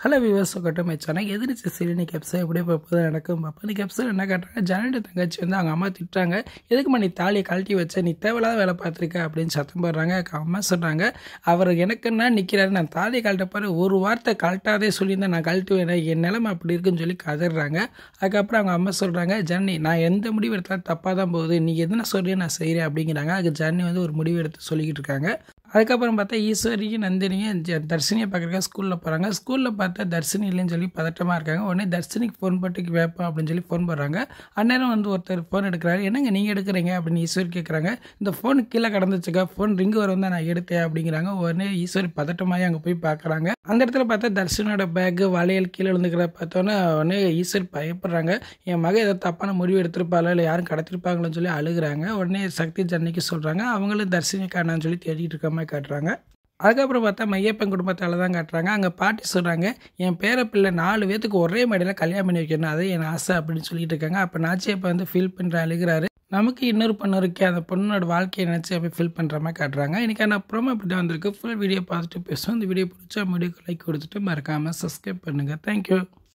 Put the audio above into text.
hello viewers கட்டும் channel எதிர்த்து சரி இன்னைக்கு எபிசோட் எப்படி பார்ப்பது நடக்கும் பார்ப்போம் இன்னைக்கு எபிசோட் என்ன காட்டுறாங்க ஜனனி தங்கச்சி வந்து அவங்க அம்மா திட்டுறாங்க எதுக்குமா நீ தாலியை கழட்டி வச்ச நீ தேவையில்லாத வேலை பார்த்துருக்க அப்படின்னு சத்தம் போடுறாங்க அவங்க அம்மா சொல்கிறாங்க அவர் எனக்குன்னா நிற்கிறாரு நான் தாலியை கழட்ட பாரு ஒரு வார்த்தை கழட்டாதே சொல்லியிருந்தேன் நான் கழட்டுவேன் என் நிலைமை அப்படி இருக்குன்னு சொல்லி கதறாங்க அதுக்கப்புறம் அவங்க அம்மா சொல்கிறாங்க ஜனனி நான் எந்த முடிவு எடுத்தாலும் தப்பாக தான் போகுது நீ எதுனா சொல்றியோ நான் செய்கிறேன் அப்படிங்கிறாங்க அதுக்கு ஜனனி வந்து ஒரு முடிவு எடுத்து சொல்லிக்கிட்டு இருக்காங்க அதுக்கப்புறம் பார்த்தா ஈஸ்வரியும் நந்தினியும் ஜ- தர்ஷினியை பார்க்குறக்காக ஸ்கூலில் போகிறாங்க ஸ்கூலில் பார்த்தா தர்ஷினி இல்லைன்னு சொல்லி பதட்டமாக இருக்காங்க உடனே தர்ஷினிக்கு ஃபோன் போட்டு வைப்போம் அப்படின்னு சொல்லி ஃபோன் போடுறாங்க அந்நேரம் வந்து ஒருத்தர் ஃபோன் எடுக்கிறாரு என்னங்க நீங்கள் எடுக்கிறீங்க அப்படின்னு ஈஸ்வரி கேட்குறாங்க இந்த ஃபோன் கீழே கடந்துச்சுக்கா ஃபோன் ரிங்கு வரும் தான் நான் எடுத்தேன் அப்படிங்கிறாங்க உடனே ஈஸ்வரி பதட்டமாகி அங்கே போய் பார்க்குறாங்க அந்த இடத்துல பார்த்தா தர்ஷனோட பேக்கு வளையல் கீழே விழுந்துக்கிற பார்த்தோன்னே உடனே ஈஸ்வரி பயப்படுறாங்க என் மக ஏதோ தப்பான முடிவு எடுத்திருப்பாளோ இல்லை யாரும் கடத்திருப்பாங்களோன்னு சொல்லி அழுகுறாங்க உடனே சக்தி ஜன்னிக்கு சொல்கிறாங்க அவங்களும் தர்ஷினி காணான்னு சொல்லி தேடிட்டு இருக்க மாதிரி காட்டுறாங்க அதுக்கப்புறம் பார்த்தா மையப்பன் குடும்பத்தால் தான் காட்டுறாங்க அங்கே பாட்டி சொல்கிறாங்க என் பேர பிள்ளை நாலு பேத்துக்கு ஒரே மேடையில் கல்யாணம் பண்ணி வைக்கணும் அதே என் ஆசை அப்படின்னு சொல்லிட்டு இருக்காங்க அப்போ நாச்சியப்பா வந்து ஃபீல் பண்ணுற அழுகிறாரு நமக்கு இன்னொரு பொண்ணு இருக்கே அந்த பொண்ணோட வாழ்க்கையை நினச்சி அப்படி ஃபீல் பண்ணுற மாதிரி காட்டுறாங்க இன்றைக்கான ப்ரோமோ அப்படி தான் வந்திருக்கு ஃபுல் வீடியோ பார்த்துட்டு பேசுவோம் இந்த வீடியோ பிடிச்சா வீடியோக்கு லைக் கொடுத்துட்டு மறக்காமல் சப்ஸ்கிரைப் பண்ணுங்கள் தேங்க்யூ